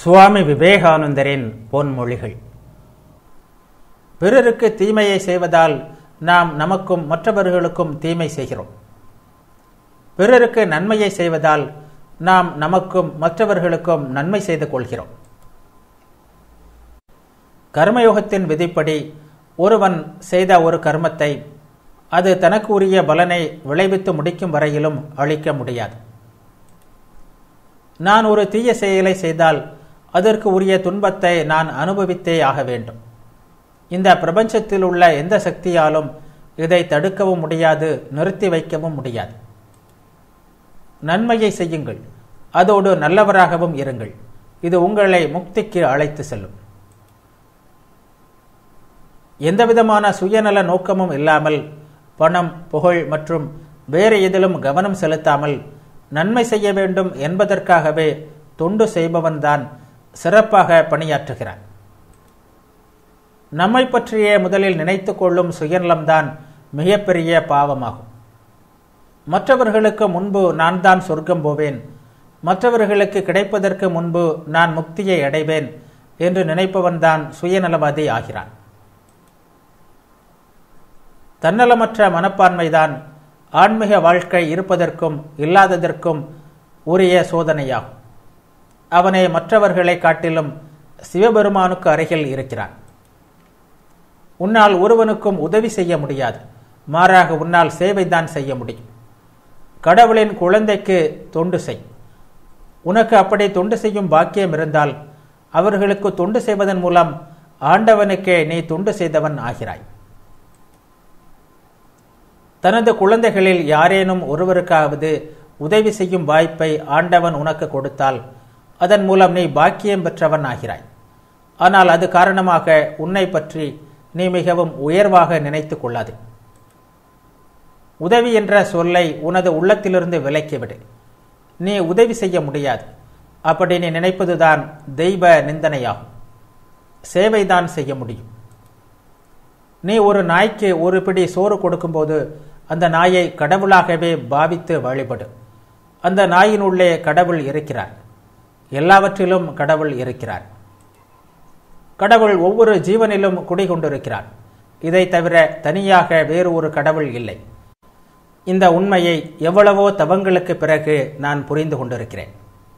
சுவாமி விவேகானந்தரின் பொன்மொழிகள் பிறருக்கு தீமையை செய்வதால் நாம் நமக்கும் மற்றவர்களுக்கும் தீமை செய்கிறோம் பிறருக்கு நன்மையை செய்வதால் நாம் நமக்கும் மற்றவர்களுக்கும் நன்மை செய்து கொள்கிறோம் கர்மயோகத்தின் விதிப்படி ஒருவன் செய்த ஒரு கர்மத்தை அது தனக்கு உரிய பலனை விளைவித்து முடிக்கும் வரையிலும் அளிக்க முடியாது நான் ஒரு தீய செயலை செய்தால் அதற்கு உரிய துன்பத்தை நான் அனுபவித்தே ஆக வேண்டும் இந்த பிரபஞ்சத்தில் உள்ள எந்த சக்தியாலும் இதை தடுக்கவும் முடியாது நிறுத்தி வைக்கவும் முடியாது நன்மையை செய்யுங்கள் அதோடு நல்லவராகவும் இருங்கள் இது உங்களை முக்திக்கு அழைத்து செல்லும் எந்தவிதமான சுயநல நோக்கமும் இல்லாமல் பணம் புகழ் மற்றும் வேறு எதிலும் கவனம் செலுத்தாமல் நன்மை செய்ய வேண்டும் என்பதற்காகவே தொண்டு செய்பவன்தான் சிறப்பாக பணியாற்றுகிறான் நம்மை பற்றியே முதலில் நினைத்து கொள்ளும் சுயநலம்தான் மிகப்பெரிய பாவமாகும் மற்றவர்களுக்கு முன்பு நான் தான் சொர்க்கம் போவேன் மற்றவர்களுக்கு கிடைப்பதற்கு முன்பு நான் முக்தியை அடைவேன் என்று நினைப்பவன்தான் சுயநலவாதி ஆகிறான் தன்னலமற்ற மனப்பான்மைதான் ஆன்மீக வாழ்க்கை இருப்பதற்கும் இல்லாததற்கும் உரிய சோதனையாகும் அவனை மற்றவர்களை காட்டிலும் சிவபெருமானுக்கு அருகில் இருக்கிறான் உன்னால் ஒருவனுக்கும் உதவி செய்ய முடியாது மாறாக உன்னால் சேவைதான் செய்ய முடியும் கடவுளின் குழந்தைக்கு தொண்டு செய் உனக்கு அப்படி தொண்டு செய்யும் பாக்கியம் இருந்தால் அவர்களுக்கு தொண்டு செய்வதன் மூலம் ஆண்டவனுக்கே நீ தொண்டு செய்தவன் ஆகிறாய் தனது குழந்தைகளில் யாரேனும் ஒருவருக்காவது உதவி செய்யும் வாய்ப்பை ஆண்டவன் உனக்கு கொடுத்தால் அதன் மூலம் நீ பாக்கியம் பெற்றவன் ஆகிறாய் ஆனால் அது காரணமாக உன்னை பற்றி நீ மிகவும் உயர்வாக நினைத்து கொள்ளாது உதவி என்ற சொல்லை உனது உள்ளத்திலிருந்து விலக்கிவிடு நீ உதவி செய்ய முடியாது அப்படி நீ நினைப்பதுதான் தெய்வ நிந்தனையாகும் சேவைதான் செய்ய முடியும் நீ ஒரு நாய்க்கு ஒரு பிடி சோறு கொடுக்கும்போது அந்த நாயை கடவுளாகவே பாவித்து வழிபடு அந்த நாயினுள்ளே கடவுள் இருக்கிறார் எல்லாவற்றிலும் கடவுள் இருக்கிறார் கடவுள் ஒவ்வொரு ஜீவனிலும் குடிகொண்டிருக்கிறார் இதை தவிர தனியாக வேறு ஒரு கடவுள் இல்லை இந்த உண்மையை எவ்வளவோ தவங்களுக்கு பிறகு நான் புரிந்து கொண்டிருக்கிறேன்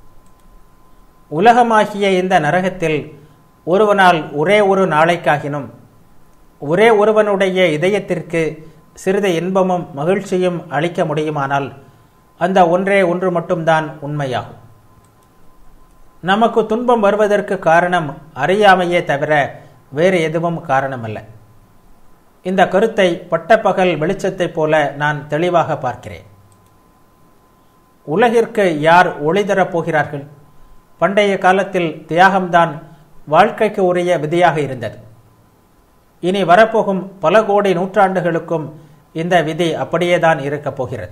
உலகமாகிய இந்த நரகத்தில் ஒருவனால் ஒரே ஒரு நாளைக்காகினும் ஒரே ஒருவனுடைய இதயத்திற்கு சிறிது இன்பமும் மகிழ்ச்சியும் அளிக்க முடியுமானால் அந்த ஒன்றே ஒன்று மட்டும்தான் உண்மையாகும் நமக்கு துன்பம் வருவதற்கு காரணம் அறியாமையே தவிர வேறு எதுவும் காரணமல்ல இந்த கருத்தை பட்டப்பகல் வெளிச்சத்தைப் போல நான் தெளிவாக பார்க்கிறேன் உலகிற்கு யார் ஒளி தரப் போகிறார்கள் பண்டைய காலத்தில் தியாகம்தான் வாழ்க்கைக்கு உரிய விதியாக இருந்தது இனி வரப்போகும் பல கோடி நூற்றாண்டுகளுக்கும் இந்த விதி அப்படியேதான் இருக்கப் போகிறது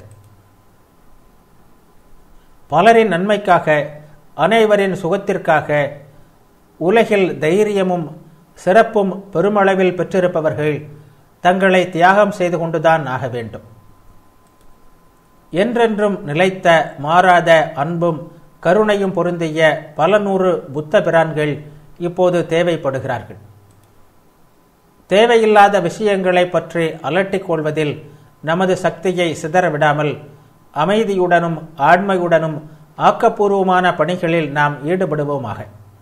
பலரின் நன்மைக்காக அனைவரின் சுகத்திற்காக உலகில் தைரியமும் சிறப்பும் பெருமளவில் பெற்றிருப்பவர்கள் தங்களை தியாகம் செய்து கொண்டுதான் ஆக வேண்டும் என்றென்றும் நிலைத்த மாறாத அன்பும் கருணையும் பொருந்திய பல நூறு புத்த பிரான்கள் இப்போது தேவைப்படுகிறார்கள் தேவையில்லாத விஷயங்களை பற்றி அலட்டிக் கொள்வதில் நமது சக்தியை சிதறவிடாமல் அமைதியுடனும் ஆண்மையுடனும் ஆக்கப்பூர்வமான பணிகளில் நாம் ஈடுபடுவோமாக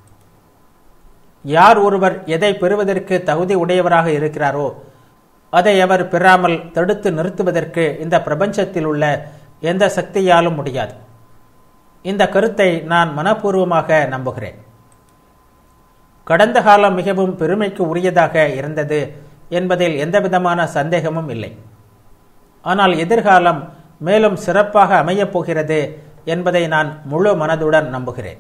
யார் ஒருவர் எதை பெறுவதற்கு தகுதி உடையவராக இருக்கிறாரோ அதை அவர் பெறாமல் தடுத்து நிறுத்துவதற்கு இந்த பிரபஞ்சத்தில் உள்ள எந்த சக்தியாலும் முடியாது இந்த கருத்தை நான் மனப்பூர்வமாக நம்புகிறேன் கடந்த காலம் மிகவும் பெருமைக்கு உரியதாக இருந்தது என்பதில் எந்தவிதமான சந்தேகமும் இல்லை ஆனால் எதிர்காலம் மேலும் சிறப்பாக அமையப் போகிறது என்பதை நான் முழு மனதுடன் நம்புகிறேன்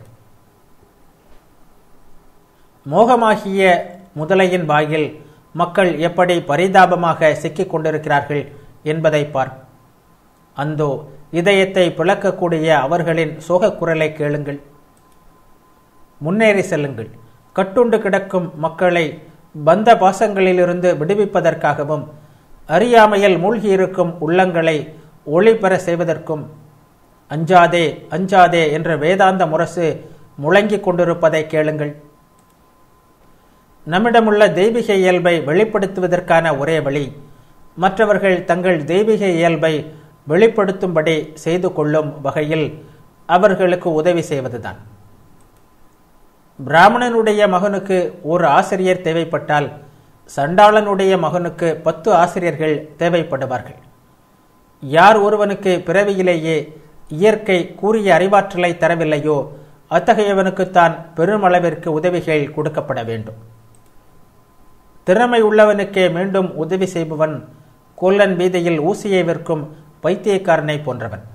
மோகமாகிய முதலையின் வாயில் மக்கள் எப்படி பரிதாபமாக சிக்கிக் கொண்டிருக்கிறார்கள் என்பதை பார் அந்தோ இதயத்தை பிளக்கக்கூடிய அவர்களின் சோகக் குரலை கேளுங்கள் முன்னேறி செல்லுங்கள் கட்டுண்டு கிடக்கும் மக்களை பந்த பாசங்களிலிருந்து விடுவிப்பதற்காகவும் அறியாமையில் மூழ்கியிருக்கும் உள்ளங்களை ஒளி பெற செய்வதற்கும் அஞ்சாதே அஞ்சாதே என்ற வேதாந்த முரசு முழங்கிக் கொண்டிருப்பதை கேளுங்கள் நம்மிடமுள்ள தெய்வீக இயல்பை வெளிப்படுத்துவதற்கான ஒரே வழி மற்றவர்கள் தங்கள் தெய்வீக இயல்பை வெளிப்படுத்தும்படி செய்து கொள்ளும் வகையில் அவர்களுக்கு உதவி செய்வதுதான் பிராமணனுடைய மகனுக்கு ஒரு ஆசிரியர் தேவைப்பட்டால் சண்டாளனுடைய மகனுக்கு பத்து ஆசிரியர்கள் தேவைப்படுவார்கள் யார் ஒருவனுக்கு பிறவியிலேயே இயற்கை கூறிய அறிவாற்றலை தரவில்லையோ அத்தகையவனுக்குத்தான் பெருமளவிற்கு உதவிகள் கொடுக்கப்பட வேண்டும் திறமை உள்ளவனுக்கே மீண்டும் உதவி செய்பவன் கொல்லன் வீதியில் ஊசியை விற்கும் பைத்தியக்காரனை போன்றவன்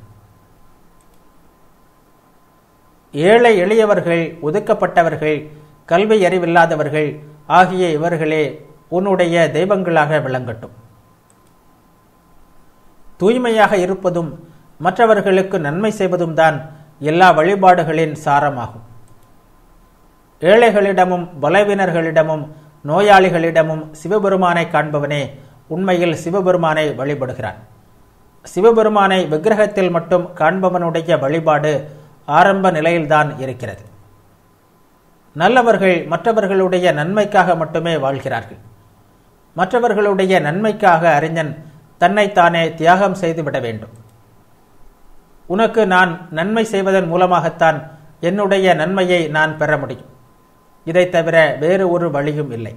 ஏழை எளியவர்கள் ஒதுக்கப்பட்டவர்கள் கல்வி அறிவில்லாதவர்கள் ஆகிய இவர்களே உன்னுடைய தெய்வங்களாக விளங்கட்டும் தூய்மையாக இருப்பதும் மற்றவர்களுக்கு நன்மை செய்வதும் தான் எல்லா வழிபாடுகளின் சாரமாகும் ஏழைகளிடமும் பலவீனர்களிடமும் நோயாளிகளிடமும் சிவபெருமானை காண்பவனே உண்மையில் சிவபெருமானை வழிபடுகிறான் சிவபெருமானை விக்கிரகத்தில் மட்டும் காண்பவனுடைய வழிபாடு ஆரம்ப நிலையில்தான் இருக்கிறது நல்லவர்கள் மற்றவர்களுடைய நன்மைக்காக மட்டுமே வாழ்கிறார்கள் மற்றவர்களுடைய நன்மைக்காக அறிஞன் தன்னைத்தானே தியாகம் செய்துவிட வேண்டும் உனக்கு நான் நன்மை செய்வதன் மூலமாகத்தான் என்னுடைய நன்மையை நான் பெற முடியும் இதை தவிர வேறு ஒரு வழியும் இல்லை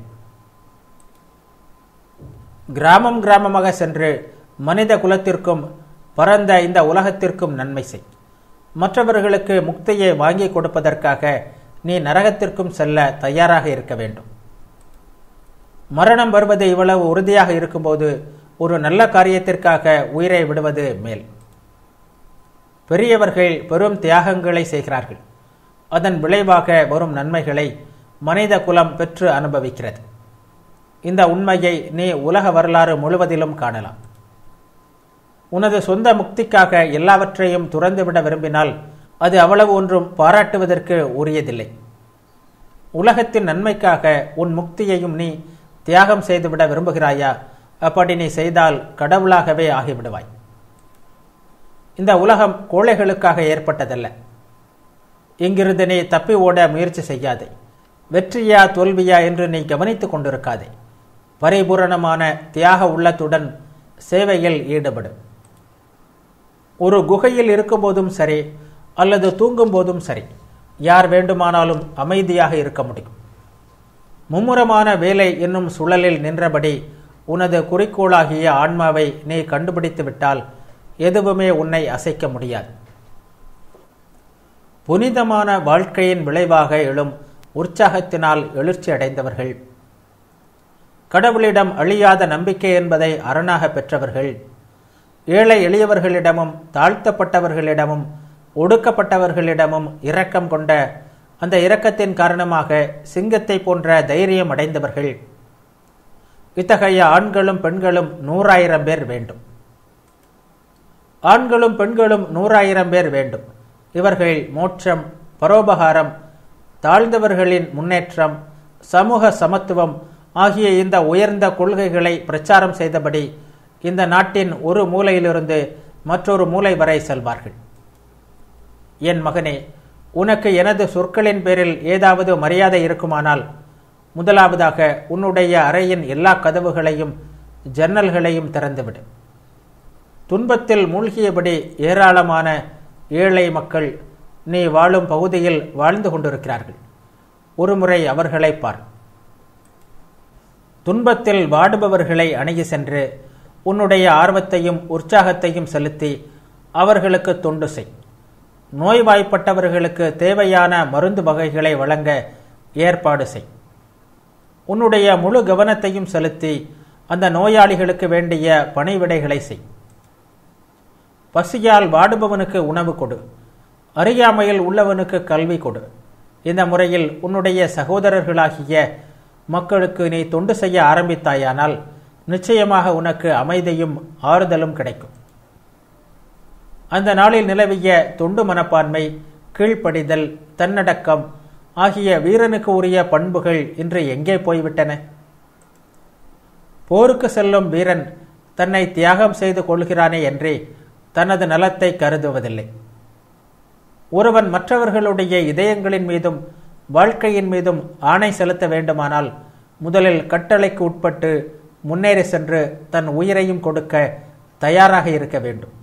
கிராமம் கிராமமாக சென்று மனித குலத்திற்கும் பரந்த இந்த உலகத்திற்கும் நன்மை செய் மற்றவர்களுக்கு முக்தியை வாங்கி கொடுப்பதற்காக நீ நரகத்திற்கும் செல்ல தயாராக இருக்க வேண்டும் மரணம் வருவது இவ்வளவு உறுதியாக இருக்கும்போது ஒரு நல்ல காரியத்திற்காக உயிரை விடுவது மேல் பெரியவர்கள் பெரும் தியாகங்களை செய்கிறார்கள் அதன் விளைவாக வரும் நன்மைகளை மனித குலம் பெற்று அனுபவிக்கிறது இந்த உண்மையை நீ உலக வரலாறு முழுவதிலும் காணலாம் உனது சொந்த முக்திக்காக எல்லாவற்றையும் துறந்துவிட விரும்பினால் அது அவ்வளவு ஒன்றும் பாராட்டுவதற்கு உரியதில்லை உலகத்தின் நன்மைக்காக உன் முக்தியையும் நீ தியாகம் செய்துவிட விரும்புகிறாயா அப்படி நீ செய்தால் கடவுளாகவே ஆகிவிடுவாய் இந்த உலகம் கோழைகளுக்காக ஏற்பட்டதல்ல இங்கிருந்து நீ தப்பி ஓட முயற்சி செய்யாதே வெற்றியா தோல்வியா என்று நீ கவனித்துக் கொண்டிருக்காதே பரிபூரணமான தியாக உள்ளத்துடன் சேவையில் ஈடுபடு ஒரு குகையில் இருக்கும்போதும் சரி அல்லது தூங்கும் போதும் சரி யார் வேண்டுமானாலும் அமைதியாக இருக்க முடியும் மும்முரமான வேலை என்னும் சுழலில் நின்றபடி உனது குறிக்கோளாகிய ஆன்மாவை நீ கண்டுபிடித்து விட்டால் எதுவுமே உன்னை அசைக்க முடியாது புனிதமான வாழ்க்கையின் விளைவாக எழும் உற்சாகத்தினால் எழுச்சி அடைந்தவர்கள் கடவுளிடம் அழியாத நம்பிக்கை என்பதை அரணாக பெற்றவர்கள் ஏழை எளியவர்களிடமும் தாழ்த்தப்பட்டவர்களிடமும் ஒடுக்கப்பட்டவர்களிடமும் இரக்கம் கொண்ட அந்த இரக்கத்தின் காரணமாக சிங்கத்தை போன்ற தைரியம் அடைந்தவர்கள் இத்தகைய ஆண்களும் பெண்களும் நூறாயிரம் பேர் வேண்டும் ஆண்களும் பெண்களும் நூறாயிரம் பேர் வேண்டும் இவர்கள் மோட்சம் பரோபகாரம் தாழ்ந்தவர்களின் முன்னேற்றம் சமூக சமத்துவம் ஆகிய இந்த உயர்ந்த கொள்கைகளை பிரச்சாரம் செய்தபடி இந்த நாட்டின் ஒரு மூலையிலிருந்து மற்றொரு மூலை வரை செல்வார்கள் என் மகனே உனக்கு எனது சொற்களின் பேரில் ஏதாவது மரியாதை இருக்குமானால் முதலாவதாக உன்னுடைய அறையின் எல்லா கதவுகளையும் ஜன்னல்களையும் திறந்துவிடு துன்பத்தில் மூழ்கியபடி ஏராளமான ஏழை மக்கள் நீ வாழும் பகுதியில் வாழ்ந்து கொண்டிருக்கிறார்கள் ஒருமுறை அவர்களை பார் துன்பத்தில் வாடுபவர்களை அணுகி சென்று உன்னுடைய ஆர்வத்தையும் உற்சாகத்தையும் செலுத்தி அவர்களுக்கு தொண்டு செய் நோய்வாய்ப்பட்டவர்களுக்கு தேவையான மருந்து வகைகளை வழங்க ஏற்பாடு செய் உன்னுடைய முழு கவனத்தையும் செலுத்தி அந்த நோயாளிகளுக்கு வேண்டிய பணிவிடைகளை செய் பசியால் வாடுபவனுக்கு உணவு கொடு அறியாமையில் உள்ளவனுக்கு கல்வி கொடு இந்த முறையில் உன்னுடைய சகோதரர்களாகிய மக்களுக்கு நீ தொண்டு செய்ய ஆரம்பித்தாயானால் நிச்சயமாக உனக்கு அமைதியும் ஆறுதலும் கிடைக்கும் அந்த நாளில் நிலவிய தொண்டு மனப்பான்மை கீழ்ப்படிதல் தன்னடக்கம் ஆகிய வீரனுக்கு உரிய பண்புகள் இன்று எங்கே போய்விட்டன போருக்கு செல்லும் வீரன் தன்னை தியாகம் செய்து கொள்கிறானே என்றே தனது நலத்தை கருதுவதில்லை ஒருவன் மற்றவர்களுடைய இதயங்களின் மீதும் வாழ்க்கையின் மீதும் ஆணை செலுத்த வேண்டுமானால் முதலில் கட்டளைக்கு உட்பட்டு முன்னேறி சென்று தன் உயிரையும் கொடுக்க தயாராக இருக்க வேண்டும்